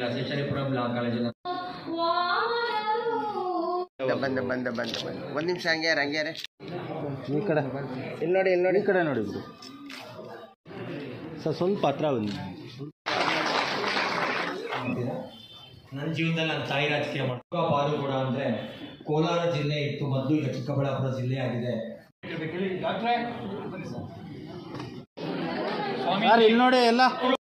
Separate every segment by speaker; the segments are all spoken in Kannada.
Speaker 1: ಶೇಷಾರಿಪುರಂ ಲಾ ಕಾಲೇಜಿನ
Speaker 2: ಬಂದ ಬಂದ ಬಂದ ಬಂದ ಒಂದು ನಿಮಿಷ ಹಂಗ್ಯಾರ ಹಂಗ್ಯಾರೆ
Speaker 3: ಈ ಕಡೆ
Speaker 2: ಇಲ್ಲಿ ನೋಡಿ ಇಲ್ಲಿ ನೋಡಿ
Speaker 3: ಈ ಕಡೆ ನೋಡಿ ಬಿಡು ಸರ್ ಸ್ವಲ್ಪ ಹತ್ರ ಬನ್ನಿ
Speaker 1: ನನ್ನ ಜೀವನದಲ್ಲಿ ನಾನು ತಾಯಿ ರಾಜಕೀಯ ಮಾಡ್ಕೋ ಪಾರು ಕೂಡ ಅಂದರೆ ಕೋಲಾರ ಜಿಲ್ಲೆ ಇತ್ತು ಮೊದಲು ಈಗ ಚಿಕ್ಕಬಳ್ಳಾಪುರ ಜಿಲ್ಲೆ ಆಗಿದೆ
Speaker 3: ಯಾರು ಇಲ್ಲಿ ನೋಡಿ ಎಲ್ಲ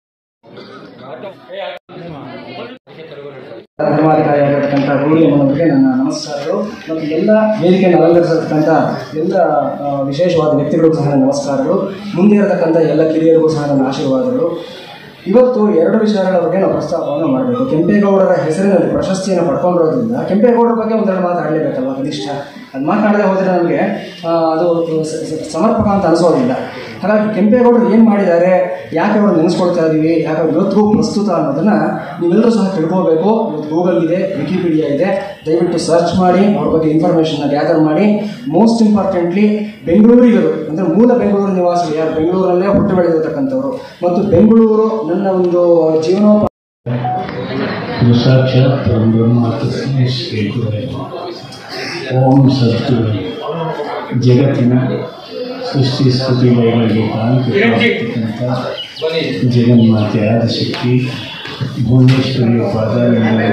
Speaker 4: ಧರ್ಮಾಧಿಕಾರಿಯಾಗಿರ್ತಕ್ಕಂಥ ರೂಢಿ ಅನ್ನೋದಕ್ಕೆ ನನ್ನ ನಮಸ್ಕಾರಗಳು ಮತ್ತು ಎಲ್ಲ ವೇದಿಕೆಯನ್ನು ಅಲಂಕರಿಸಿರ್ತಕ್ಕಂಥ ಎಲ್ಲ ಆ, ವಿಶೇಷವಾದ ವ್ಯಕ್ತಿಗಳಿಗೂ ಸಹ ನನ್ನ ನಮಸ್ಕಾರಗಳು ಮುಂದೆ ಇರತಕ್ಕಂಥ ಎಲ್ಲ ಕಿರಿಯರಿಗೂ ಸಹ ನನ್ನ ಆಶೀರ್ವಾದಗಳು ಇವತ್ತು ಎರಡು ವಿಚಾರಗಳ ಬಗ್ಗೆ ನಾವು ಪ್ರಸ್ತಾಪವನ್ನು ಮಾಡಬೇಕು ಕೆಂಪೇಗೌಡರ ಹೆಸರಿನಲ್ಲಿ ಪ್ರಶಸ್ತಿಯನ್ನು ಪಡ್ಕೊಂಡಿರೋದ್ರಿಂದ ಕೆಂಪೇಗೌಡರ ಬಗ್ಗೆ ಒಂದೆರಡು ಮಾತಾಡಲೇಬೇಕಲ್ವ ಕನಿಷ್ಠ ಅದು ಮಾತನಾಡದೆ ಹೋದರೆ ನಮಗೆ ಆ, ಅದು ಸ- ಸ- ಸಮರ್ಪಕ ಅಂತ ಅನಿಸೋದಿಲ್ಲ ಹಾಗಾಗಿ ಕೆಂಪೇಗೌಡರು ಏನು ಮಾಡಿದ್ದಾರೆ ಯಾಕೆ ಅವರು ನೆನೆಸ್ಕೊಳ್ತಾ ಇದ್ದೀವಿ ಯಾಕೆ ಅವ್ರು ಇವತ್ತಿಗೂ ಪ್ರಸ್ತುತ ಅನ್ನೋದನ್ನು ನೀವೆಲ್ಲರೂ ಸಹ ತಿಳ್ಕೋಬೇಕು ಇವತ್ತು ಗೂಗಲ್ ಇದೆ ವಿಕಿಪೀಡಿಯಾ ಇದೆ ದಯವಿಟ್ಟು ಸರ್ಚ್ ಮಾಡಿ ಅವ್ರ ಬಗ್ಗೆ ಇನ್ಫಾರ್ಮೇಷನ್ನ ಗ್ಯಾದರ್ ಮಾಡಿ ಮೋಸ್ಟ್ ಇಂಪಾರ್ಟೆಂಟ್ಲಿ ಬೆಂಗಳೂರಿಗರು ಅಂದರೆ ಮೂಲ ಬೆಂಗಳೂರು ನಿವಾಸಿಗಳು ಯಾರು ಬೆಂಗಳೂರಲ್ಲೇ ಹುಟ್ಟು ಬೆಳೆದಿರತಕ್ಕಂಥವ್ರು ಮತ್ತು ಬೆಂಗಳೂರು ನನ್ನ ಒಂದು ಜೀವನೋಪಾಯ
Speaker 5: ಇದು ಸಾಕ್ಷಾತ್ ಪರಬ್ರಹ್ಮ ತಸ್ಮೈ ಶ್ರೀ ಗುರುವೇ. ಓಂ ಸದ್ಗುರು ಜಗತ್ತಿನ ಸೃಷ್ಟಿ ಸ್ಥಿತಿ ಲಯಗಳಿಗೆ ಕಾರಣಕರ್ತಕ್ಕಂಥ ಜಗನ್ಮಾತೆ ಆದಿಶಕ್ತಿ ಭುವನೇಶ್ವರಿ ಪಾದಾರವಿಂದ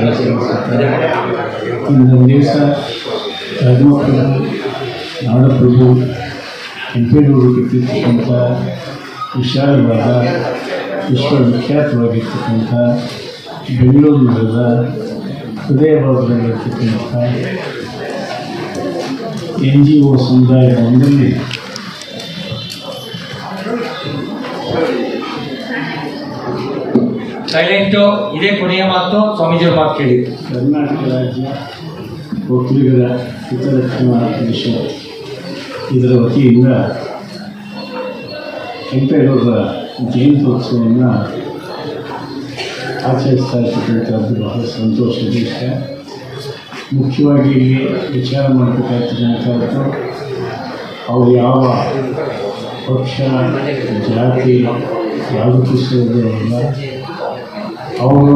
Speaker 5: ಇಂದೊಂದು ದಿವಸ ಧರ್ಮಪ್ರಭು ನಾಡಪ್ರಭು ಕೆಂಪೇಗೌಡರು ಕಟ್ಟಿರ್ತಕ್ಕಂಥ ವಿಶಾಲವಾದ ವಿಶ್ವವಿಖ್ಯಾತವಾಗಿರ್ತಕ್ಕಂಥ ಬೆಂಗಳೂರು ನಗರದ ಹೃದಯ ಭಾಗದಲ್ಲಿರ್ತಕ್ಕಂಥ ಎನ್ ಜಿ ಒ ಸಮುದಾಯ ಭವನದಲ್ಲಿ
Speaker 1: ಸೈಲೆಂಟು ಇದೇ ಕೊನೆಯ ಮಾತು ಸ್ವಾಮೀಜಿಯವ್ರ ಮಾತು ಕೇಳಿ
Speaker 5: ಕರ್ನಾಟಕ ರಾಜ್ಯ ಒಕ್ಕಲಿಗರ ಹಿತರಕ್ಷಣಾ ಪರಿಷತ್ ಇದರ ವತಿಯಿಂದ ಕೆಂಪೇಗೌಡರ ಜಯಂತ್ಯೋತ್ಸವವನ್ನು ಆಚರಿಸ್ತಾ ಇರ್ತಕ್ಕಂಥದ್ದು ಬಹಳ ಸಂತೋಷದ ವಿಷಯ ಮುಖ್ಯವಾಗಿ ಇಲ್ಲಿ ವಿಚಾರ ಮಾಡಬೇಕಾಗ್ತಕ್ಕಂಥದ್ದು ಅವರು ಯಾವ ಪಕ್ಷ ಜಾತಿ ಯಾವುದಕ್ಕೂ ಸೇರಿದವರಲ್ಲ ಅವರು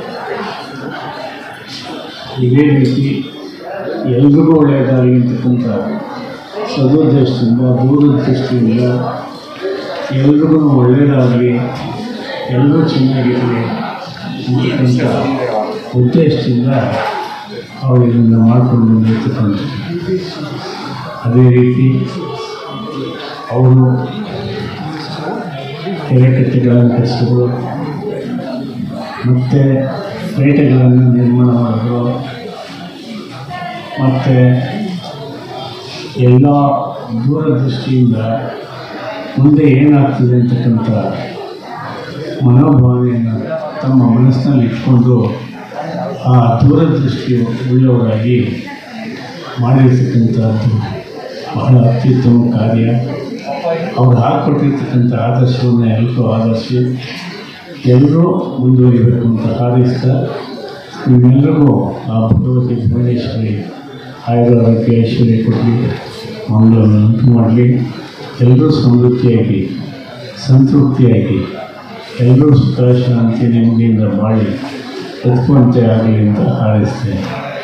Speaker 5: ಇದೇ ರೀತಿ ಎಲ್ರಿಗೂ ಒಳ್ಳೆಯದಾಗಲಿ ಅಂತಕ್ಕಂಥ ಸದುದ್ದೇಶದಿಂದ ದೂರದೃಷ್ಟಿಯಿಂದ ಎಲ್ರಿಗೂ ಒಳ್ಳೆಯದಾಗಲಿ ಎಲ್ಲರೂ ಚೆನ್ನಾಗಿರಲಿ ಅಂತಕ್ಕಂಥ ಉದ್ದೇಶದಿಂದ ಅವರು ಇದನ್ನು ಮಾಡಿಕೊಂಡು ಬಂದಿರ್ತಕ್ಕಂಥದ್ದು ಅದೇ ರೀತಿ ಅವರು ಕೆರೆಕಟ್ಟೆಗಳನ್ನು ಕಟ್ಟಿಸಿದ್ರು ಮತ್ತು ಪೇಟೆಗಳನ್ನು ನಿರ್ಮಾಣ ಮಾಡಿದ್ರು ಮತ್ತು ಎಲ್ಲ ದೂರದೃಷ್ಟಿಯಿಂದ ಮುಂದೆ ಏನಾಗ್ತದೆ ಅಂತಕ್ಕಂಥ ಮನೋಭಾವನೆಯನ್ನು ತಮ್ಮ ಮನಸ್ಸಿನಲ್ಲಿ ಇಟ್ಕೊಂಡು ಆ ದೂರದೃಷ್ಟಿ ಉಳ್ಳವರಾಗಿ ಮಾಡಿರ್ತಕ್ಕಂಥದ್ದು ಬಹಳ ಅತ್ಯುತ್ತಮ ಕಾರ್ಯ ಅವ್ರು ಹಾಕ್ಕೊಟ್ಟಿರ್ತಕ್ಕಂಥ ಆದರ್ಶವನ್ನು ಎಲ್ಲರೂ ಆದರ್ಶಿ ಎಲ್ಲರೂ ಮುಂದುವರಿಬೇಕು ಅಂತ ಹಾರೈಸ್ತಾ ನಿಮ್ಮೆಲ್ಲರಿಗೂ ಆ ಭಗವತಿ ಭುವನೇಶ್ವರಿ ಆಯುರಾರೋಗ್ಯ ಐಶ್ವರ್ಯ ಕೊಡಲಿ ಮಂಗಳವನ್ನು ಉಂಟು ಮಾಡಲಿ ಎಲ್ಲರೂ ಸಮೃದ್ಧಿಯಾಗಿ ಸಂತೃಪ್ತಿಯಾಗಿ ಎಲ್ಲರೂ ಸುಖ ಶಾಂತಿ ನೆಮ್ಮದಿಯಿಂದ ಬಾಳಿ ಬದುಕುವಂತೆ ಆಗಲಿ ಅಂತ ಹಾರೈಸ್ತೇನೆ